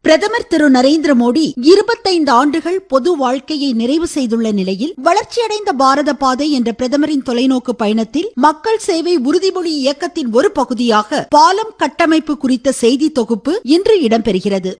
பிரதமர் திரு நரேந்திர மோடி இருபத்தைந்து ஆண்டுகள் பொது வாழ்க்கையை நிறைவு செய்துள்ள நிலையில் வளர்ச்சியடைந்த பாரத பாதை என்ற பிரதமரின் தொலைநோக்கு பயணத்தில் மக்கள் சேவை உறுதிமொழி இயக்கத்தின் ஒரு பகுதியாக பாலம் கட்டமைப்பு குறித்த செய்தி தொகுப்பு இன்று இடம்பெறுகிறது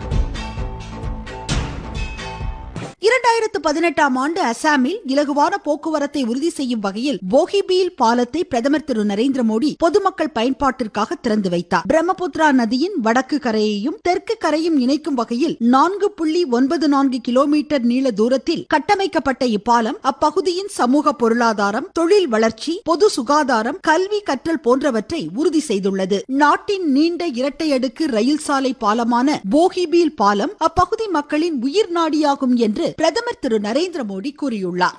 இரண்டாயிரத்து பதினெட்டாம் ஆண்டு அசாமில் இலகுவான போக்குவரத்தை உறுதி செய்யும் வகையில் போகிபீல் பாலத்தை பிரதமர் திரு நரேந்திர மோடி பொதுமக்கள் பயன்பாட்டிற்காக திறந்து வைத்தார் பிரம்மபுத்திரா நதியின் வடக்கு கரையையும் தெற்கு கரையும் இணைக்கும் வகையில் நான்கு புள்ளி ஒன்பது நான்கு கிலோமீட்டர் நீள தூரத்தில் கட்டமைக்கப்பட்ட இப்பாலம் அப்பகுதியின் சமூக பொருளாதாரம் தொழில் வளர்ச்சி பொது சுகாதாரம் கல்வி கற்றல் போன்றவற்றை உறுதி செய்துள்ளது நாட்டின் நீண்ட இரட்டை அடுக்கு ரயில் சாலை பாலமான போகிபீல் பாலம் அப்பகுதி மக்களின் உயிர் நாடியாகும் என்று பிரதமர் திரு நரேந்திர மோடி கூறியுள்ளார்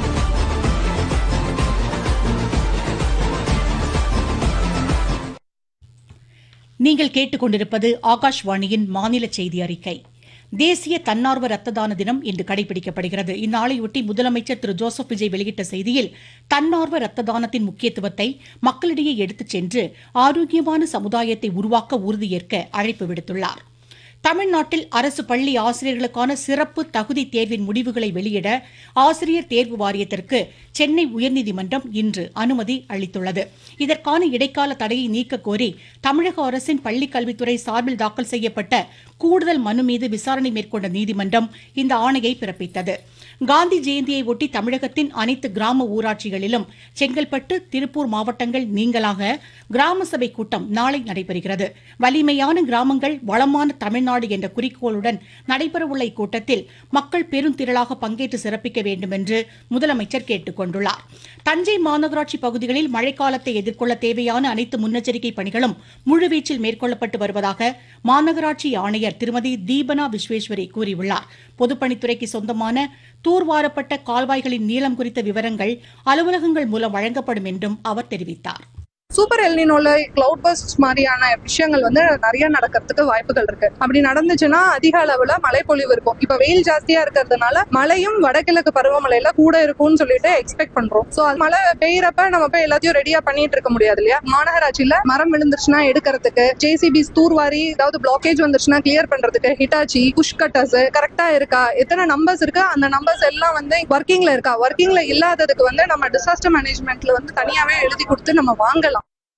நீங்கள் கேட்டுக்கொண்டிருப்பது ஆகாஷ்வாணியின் மாநில செய்தி அறிக்கை தேசிய தன்னார்வ ரத்த தான தினம் இன்று கடைபிடிக்கப்படுகிறது இந்நாளையொட்டி முதலமைச்சர் திரு ஜோசப் விஜய் வெளியிட்ட செய்தியில் தன்னார்வ ரத்த தானத்தின் முக்கியத்துவத்தை மக்களிடையே எடுத்துச் சென்று ஆரோக்கியமான சமுதாயத்தை உருவாக்க உறுதியேற்க அழைப்பு விடுத்துள்ளார் தமிழ்நாட்டில் அரசு பள்ளி ஆசிரியர்களுக்கான சிறப்பு தகுதி தேர்வின் முடிவுகளை வெளியிட ஆசிரியர் தேர்வு வாரியத்திற்கு சென்னை உயர்நீதிமன்றம் இன்று அனுமதி அளித்துள்ளது இதற்கான இடைக்கால தடையை நீக்க கோரி தமிழக அரசின் பள்ளிக் கல்வித்துறை சார்பில் தாக்கல் செய்யப்பட்ட கூடுதல் மனு மீது விசாரணை மேற்கொண்ட நீதிமன்றம் இந்த ஆணையை பிறப்பித்தது காந்தி ஜெயந்தியை ஒட்டி தமிழகத்தின் அனைத்து கிராம ஊராட்சிகளிலும் செங்கல்பட்டு திருப்பூர் மாவட்டங்கள் நீங்களாக கிராம சபை கூட்டம் நாளை நடைபெறுகிறது வலிமையான கிராமங்கள் வளமான தமிழ்நாடு என்ற குறிக்கோளுடன் நடைபெறவுள்ள இக்கூட்டத்தில் மக்கள் பெருந்திரளாக பங்கேற்று சிறப்பிக்க வேண்டும் என்று முதலமைச்சர் கேட்டுக் கொண்டுள்ளார் தஞ்சை மாநகராட்சி பகுதிகளில் மழைக்காலத்தை எதிர்கொள்ள தேவையான அனைத்து முன்னெச்சரிக்கை பணிகளும் முழுவீச்சில் மேற்கொள்ளப்பட்டு வருவதாக மாநகராட்சி ஆணையர் திருமதி தீபனா விஸ்வேஸ்வரி கூறியுள்ளார் பொதுப்பணித்துறைக்கு சொந்தமான தூர்வாரப்பட்ட கால்வாய்களின் நீளம் குறித்த விவரங்கள் அலுவலகங்கள் மூலம் வழங்கப்படும் என்றும் அவர் தெரிவித்தார் சூப்பர் எல்னினோல கிளவுட் பஸ்ட் மாதிரியான விஷயங்கள் வந்து நிறைய நடக்கிறதுக்கு வாய்ப்புகள் இருக்கு அப்படி நடந்துச்சுன்னா அதிக அளவுல மழைப்பொழிவு இருக்கும் இப்ப வெயில் ஜாஸ்தியா இருக்கிறதுனால மழையும் வடகிழக்கு பருவமழையில கூட இருக்கும்னு சொல்லிட்டு எக்ஸ்பெக்ட் பண்றோம் சோ அது மழை பெய்யறப்ப நம்ம போய் எல்லாத்தையும் ரெடியா பண்ணிட்டு இருக்க முடியாது இல்லையா மாநகராட்சியில மரம் விழுந்துருச்சுன்னா எடுக்கிறதுக்கு ஜேசிபிஸ் தூர்வாரி ஏதாவது பிளாக்கேஜ் வந்துருச்சுன்னா கிளியர் பண்றதுக்கு ஹிட்டாச்சி புஷ் கட்டர்ஸ் கரெக்டா இருக்கா எத்தனை நம்பர்ஸ் இருக்கு அந்த நம்பர்ஸ் எல்லாம் வந்து ஒர்க்கிங்ல இருக்கா ஒர்க்கிங்ல இல்லாததுக்கு வந்து நம்ம டிசாஸ்டர் மேனேஜ்மெண்ட்ல வந்து தனியாவே எழுதி கொடுத்து நம்ம வாங்கலாம்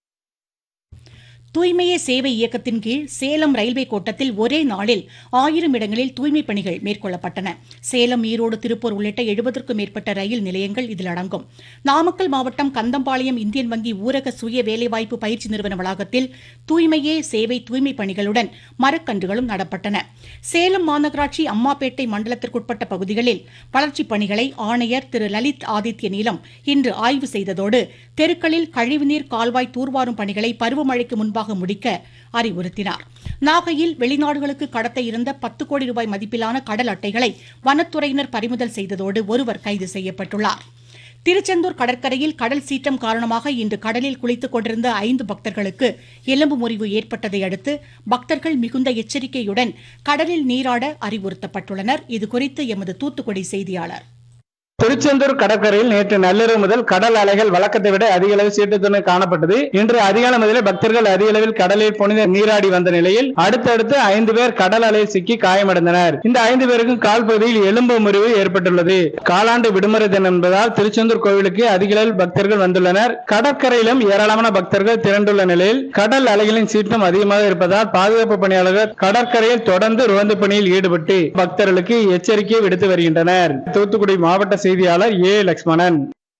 தூய்மையே சேவை இயக்கத்தின் கீழ் சேலம் ரயில்வே கோட்டத்தில் ஒரே நாளில் ஆயிரம் இடங்களில் தூய்மை பணிகள் மேற்கொள்ளப்பட்டன சேலம் ஈரோடு திருப்பூர் உள்ளிட்ட எழுபதற்கும் மேற்பட்ட ரயில் நிலையங்கள் இதில் அடங்கும் நாமக்கல் மாவட்டம் கந்தம்பாளையம் இந்தியன் வங்கி ஊரக சுய வேலைவாய்ப்பு பயிற்சி நிறுவன வளாகத்தில் தூய்மையே சேவை தூய்மை பணிகளுடன் மரக்கன்றுகளும் நடப்பட்டன சேலம் மாநகராட்சி அம்மாப்பேட்டை மண்டலத்திற்குட்பட்ட பகுதிகளில் வளர்ச்சிப் பணிகளை ஆணையர் திரு லலித் ஆதித்ய நீலம் இன்று ஆய்வு செய்ததோடு தெருக்களில் கழிவுநீர் கால்வாய் தூர்வாரும் பணிகளை பருவமழைக்கு முன்பாக விரைவாக முடிக்க அறிவுறுத்தினார் நாகையில் வெளிநாடுகளுக்கு கடத்த இருந்த பத்து கோடி ரூபாய் மதிப்பிலான கடல் அட்டைகளை வனத்துறையினர் பறிமுதல் செய்ததோடு ஒருவர் கைது செய்யப்பட்டுள்ளார் திருச்செந்தூர் கடற்கரையில் கடல் சீற்றம் காரணமாக இன்று கடலில் குளித்துக் கொண்டிருந்த ஐந்து பக்தர்களுக்கு எலும்பு முறிவு ஏற்பட்டதை அடுத்து பக்தர்கள் மிகுந்த எச்சரிக்கையுடன் கடலில் நீராட அறிவுறுத்தப்பட்டுள்ளனர் இதுகுறித்து எமது தூத்துக்குடி செய்தியாளர் திருச்செந்தூர் கடற்கரையில் நேற்று நள்ளிரவு முதல் கடல் அலைகள் வழக்கத்தை விட அதிக அளவு சீற்றத்துடன் காணப்பட்டது இன்று அதிகாலை முதலே பக்தர்கள் அதிக அளவில் கடலில் புனித நீராடி வந்த நிலையில் அடுத்தடுத்து ஐந்து பேர் கடல் அலையில் சிக்கி காயமடைந்தனர் இந்த ஐந்து பேருக்கும் கால் பகுதியில் எலும்பு முறிவு ஏற்பட்டுள்ளது காலாண்டு விடுமுறை தினம் என்பதால் திருச்செந்தூர் கோவிலுக்கு அதிக அளவில் பக்தர்கள் வந்துள்ளனர் கடற்கரையிலும் ஏராளமான பக்தர்கள் திரண்டுள்ள நிலையில் கடல் அலைகளின் சீற்றம் அதிகமாக இருப்பதால் பாதுகாப்பு பணியாளர்கள் கடற்கரையில் தொடர்ந்து ரோந்து பணியில் ஈடுபட்டு பக்தர்களுக்கு எச்சரிக்கை விடுத்து வருகின்றனர் தூத்துக்குடி மாவட்ட செய்தியாளர் ஏ லட்சுமணன்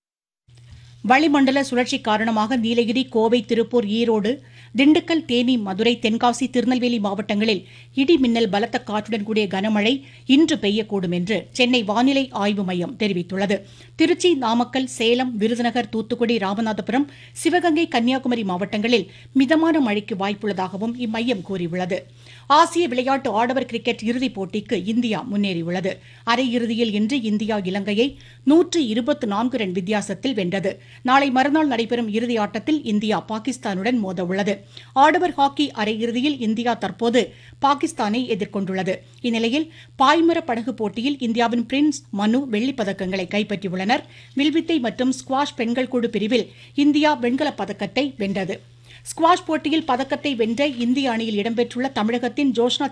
வளிமண்டல சுழற்சி காரணமாக நீலகிரி கோவை திருப்பூர் ஈரோடு திண்டுக்கல் தேனி மதுரை தென்காசி திருநெல்வேலி மாவட்டங்களில் இடி மின்னல் பலத்த காற்றுடன் கூடிய கனமழை இன்று பெய்யக்கூடும் என்று சென்னை வானிலை ஆய்வு மையம் தெரிவித்துள்ளது திருச்சி நாமக்கல் சேலம் விருதுநகர் தூத்துக்குடி ராமநாதபுரம் சிவகங்கை கன்னியாகுமரி மாவட்டங்களில் மிதமான மழைக்கு வாய்ப்புள்ளதாகவும் இம்மையம் கூறியுள்ளது ஆசிய விளையாட்டு ஆடவர் கிரிக்கெட் இறுதிப் போட்டிக்கு இந்தியா முன்னேறியுள்ளது அரையிறுதியில் இன்று இந்தியா இலங்கையை நூற்று இருபத்தி நான்கு ரன் வித்தியாசத்தில் வென்றது நாளை மறுநாள் நடைபெறும் இறுதி ஆட்டத்தில் இந்தியா பாகிஸ்தானுடன் மோதவுள்ளது ஆடவர் ஹாக்கி அரையிறுதியில் இந்தியா தற்போது பாகிஸ்தானை எதிர்கொண்டுள்ளது இந்நிலையில் பாய்மர படகு போட்டியில் இந்தியாவின் பிரின்ஸ் மனு வெள்ளிப் பதக்கங்களை கைப்பற்றியுள்ளனர் வில்வித்தை மற்றும் ஸ்குவாஷ் பெண்கள் குழு பிரிவில் இந்தியா வெண்கலப் பதக்கத்தை வென்றது ஸ்குவாஷ் போட்டியில் பதக்கத்தை வென்ற இந்திய அணியில் இடம்பெற்றுள்ள தமிழகத்தின் ஜோஷ்னா